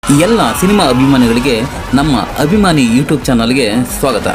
ಎಲ್ಲ ಸಿನಿಮಾ ಅಭಿಮಾನಿಗಳಿಗೆ ನಮ್ಮ ಅಭಿಮಾನಿ ಯೂಟ್ಯೂಬ್ ಚಾನಲ್ಗೆ ಸ್ವಾಗತ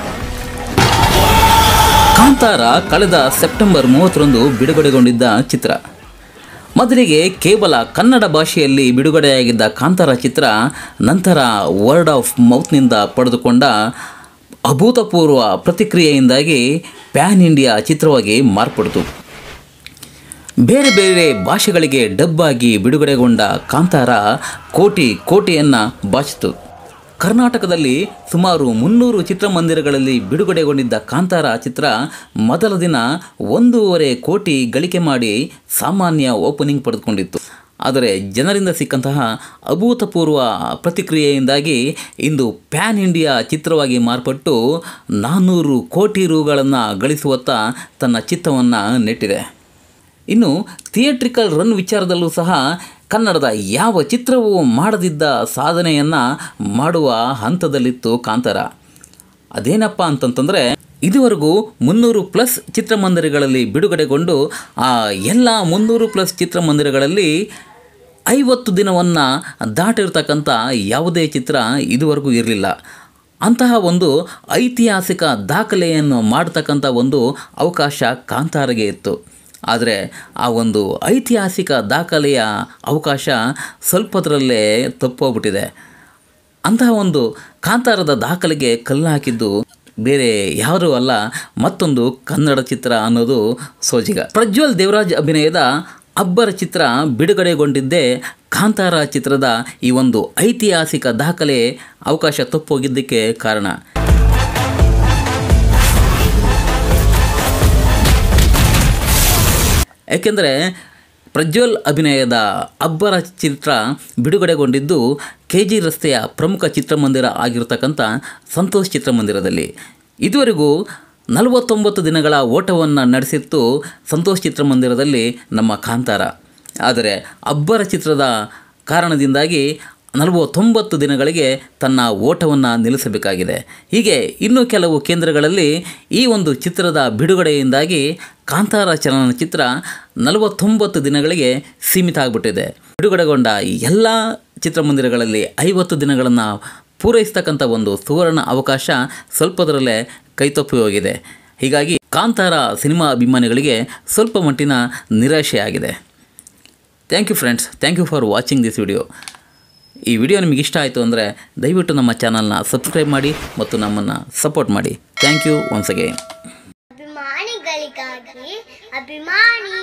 ಕಾಂತಾರ ಕಳೆದ ಸೆಪ್ಟೆಂಬರ್ ಮೂವತ್ತರಂದು ಬಿಡುಗಡೆಗೊಂಡಿದ್ದ ಚಿತ್ರ ಮೊದಲಿಗೆ ಕೇವಲ ಕನ್ನಡ ಭಾಷೆಯಲ್ಲಿ ಬಿಡುಗಡೆಯಾಗಿದ್ದ ಕಾಂತಾರ ಚಿತ್ರ ನಂತರ ವರ್ಡ್ ಆಫ್ ಮೌತ್ನಿಂದ ಪಡೆದುಕೊಂಡ ಅಭೂತಪೂರ್ವ ಪ್ರತಿಕ್ರಿಯೆಯಿಂದಾಗಿ ಪ್ಯಾನ್ ಇಂಡಿಯಾ ಚಿತ್ರವಾಗಿ ಮಾರ್ಪಡಿತು ಬೇರೆ ಬೇರೆ ಭಾಷೆಗಳಿಗೆ ಡಬ್ ಆಗಿ ಬಿಡುಗಡೆಗೊಂಡ ಕಾಂತಾರ ಕೋಟಿ ಕೋಟಿಯನ್ನು ಬಾಚಿತು ಕರ್ನಾಟಕದಲ್ಲಿ ಸುಮಾರು ಮುನ್ನೂರು ಚಿತ್ರಮಂದಿರಗಳಲ್ಲಿ ಬಿಡುಗಡೆಗೊಂಡಿದ್ದ ಕಾಂತಾರ ಚಿತ್ರ ಮೊದಲ ದಿನ ಒಂದೂವರೆ ಕೋಟಿ ಗಳಿಕೆ ಮಾಡಿ ಸಾಮಾನ್ಯ ಓಪನಿಂಗ್ ಪಡೆದುಕೊಂಡಿತ್ತು ಆದರೆ ಜನರಿಂದ ಸಿಕ್ಕಂತಹ ಅಭೂತಪೂರ್ವ ಪ್ರತಿಕ್ರಿಯೆಯಿಂದಾಗಿ ಇಂದು ಪ್ಯಾನ್ ಇಂಡಿಯಾ ಚಿತ್ರವಾಗಿ ಮಾರ್ಪಟ್ಟು ನಾನ್ನೂರು ಕೋಟಿ ರುಗಳನ್ನು ಗಳಿಸುವತ್ತ ತನ್ನ ಚಿತ್ತವನ್ನು ನೆಟ್ಟಿದೆ ಇನ್ನು ಥಿಯೇಟ್ರಿಕಲ್ ರನ್ ವಿಚಾರದಲ್ಲೂ ಸಹ ಕನ್ನಡದ ಯಾವ ಚಿತ್ರವೂ ಮಾಡದಿದ್ದ ಸಾಧನೆಯನ್ನು ಮಾಡುವ ಹಂತದಲ್ಲಿತ್ತು ಕಾಂತಾರ ಅದೇನಪ್ಪ ಅಂತಂತಂದರೆ ಇದುವರೆಗೂ ಮುನ್ನೂರು ಪ್ಲಸ್ ಚಿತ್ರಮಂದಿರಗಳಲ್ಲಿ ಬಿಡುಗಡೆಗೊಂಡು ಆ ಎಲ್ಲ ಮುನ್ನೂರು ಪ್ಲಸ್ ಚಿತ್ರಮಂದಿರಗಳಲ್ಲಿ ಐವತ್ತು ದಿನವನ್ನು ದಾಟಿರ್ತಕ್ಕಂಥ ಯಾವುದೇ ಚಿತ್ರ ಇದುವರೆಗೂ ಇರಲಿಲ್ಲ ಅಂತಹ ಒಂದು ಐತಿಹಾಸಿಕ ದಾಖಲೆಯನ್ನು ಮಾಡತಕ್ಕಂಥ ಒಂದು ಅವಕಾಶ ಕಾಂತಾರಗೆ ಇತ್ತು ಆದರೆ ಆ ಒಂದು ಐತಿಹಾಸಿಕ ದಾಖಲೆಯ ಅವಕಾಶ ಸ್ವಲ್ಪದರಲ್ಲೇ ತಪ್ಪೋಗ್ಬಿಟ್ಟಿದೆ ಅಂತಹ ಒಂದು ಕಾಂತಾರದ ದಾಖಲೆಗೆ ಕಲ್ಲು ಹಾಕಿದ್ದು ಬೇರೆ ಯಾರೂ ಅಲ್ಲ ಮತ್ತೊಂದು ಕನ್ನಡ ಚಿತ್ರ ಅನ್ನೋದು ಸೋಜಿಗ ಪ್ರಜ್ವಲ್ ದೇವರಾಜ್ ಅಭಿನಯದ ಅಬ್ಬರ ಚಿತ್ರ ಬಿಡುಗಡೆಗೊಂಡಿದ್ದೇ ಕಾಂತಾರ ಚಿತ್ರದ ಈ ಒಂದು ಐತಿಹಾಸಿಕ ದಾಖಲೆ ಅವಕಾಶ ತಪ್ಪೋಗಿದ್ದಕ್ಕೆ ಕಾರಣ ಏಕೆಂದರೆ ಪ್ರಜ್ವಲ್ ಅಭಿನಯದ ಅಬ್ಬರ ಚಿತ್ರ ಬಿಡುಗಡೆಗೊಂಡಿದ್ದು ಕೆ ಜಿ ರಸ್ತೆಯ ಪ್ರಮುಖ ಚಿತ್ರಮಂದಿರ ಆಗಿರತಕ್ಕಂಥ ಸಂತೋಷ್ ಚಿತ್ರಮಂದಿರದಲ್ಲಿ ಇದುವರೆಗೂ ನಲವತ್ತೊಂಬತ್ತು ದಿನಗಳ ಓಟವನ್ನು ನಡೆಸಿತ್ತು ಸಂತೋಷ್ ಚಿತ್ರಮಂದಿರದಲ್ಲಿ ನಮ್ಮ ಕಾಂತಾರ ಆದರೆ ಅಬ್ಬರ ಚಿತ್ರದ ಕಾರಣದಿಂದಾಗಿ ನಲವತ್ತೊಂಬತ್ತು ದಿನಗಳಿಗೆ ತನ್ನ ಓಟವನ್ನು ನಿಲ್ಲಿಸಬೇಕಾಗಿದೆ ಹೀಗೆ ಇನ್ನೂ ಕೆಲವು ಕೇಂದ್ರಗಳಲ್ಲಿ ಈ ಒಂದು ಚಿತ್ರದ ಬಿಡುಗಡೆಯಿಂದಾಗಿ ಕಾಂತಾರ ಚಲನಚಿತ್ರ ನಲವತ್ತೊಂಬತ್ತು ದಿನಗಳಿಗೆ ಸೀಮಿತ ಆಗಿಬಿಟ್ಟಿದೆ ಬಿಡುಗಡೆಗೊಂಡ ಎಲ್ಲ ಚಿತ್ರಮಂದಿರಗಳಲ್ಲಿ ಐವತ್ತು ದಿನಗಳನ್ನು ಪೂರೈಸ್ತಕ್ಕಂಥ ಒಂದು ಸುವರ್ಣ ಅವಕಾಶ ಸ್ವಲ್ಪದರಲ್ಲೇ ಕೈತಪ್ಪಿ ಹೋಗಿದೆ ಹೀಗಾಗಿ ಕಾಂತಾರ ಸಿನಿಮಾ ಅಭಿಮಾನಿಗಳಿಗೆ ಸ್ವಲ್ಪ ಮಟ್ಟಿನ ನಿರಾಶೆಯಾಗಿದೆ thank you friends thank you for watching this video ಈ ವಿಡಿಯೋ ನಿಮಗೆ ಇಷ್ಟ ಆಯಿತು ಅಂದರೆ ದಯವಿಟ್ಟು ನಮ್ಮ ಚಾನಲ್ನ ಸಬ್ಸ್ಕ್ರೈಬ್ ಮಾಡಿ ಮತ್ತು ನಮ್ಮನ್ನು ಸಪೋರ್ಟ್ ಮಾಡಿ ಥ್ಯಾಂಕ್ ಯು ಒನ್ಸ್ ಅಗೇನ್ ಅಭಿಮಾನಿಗಳಿಗಾಗಿ ಅಭಿಮಾನಿ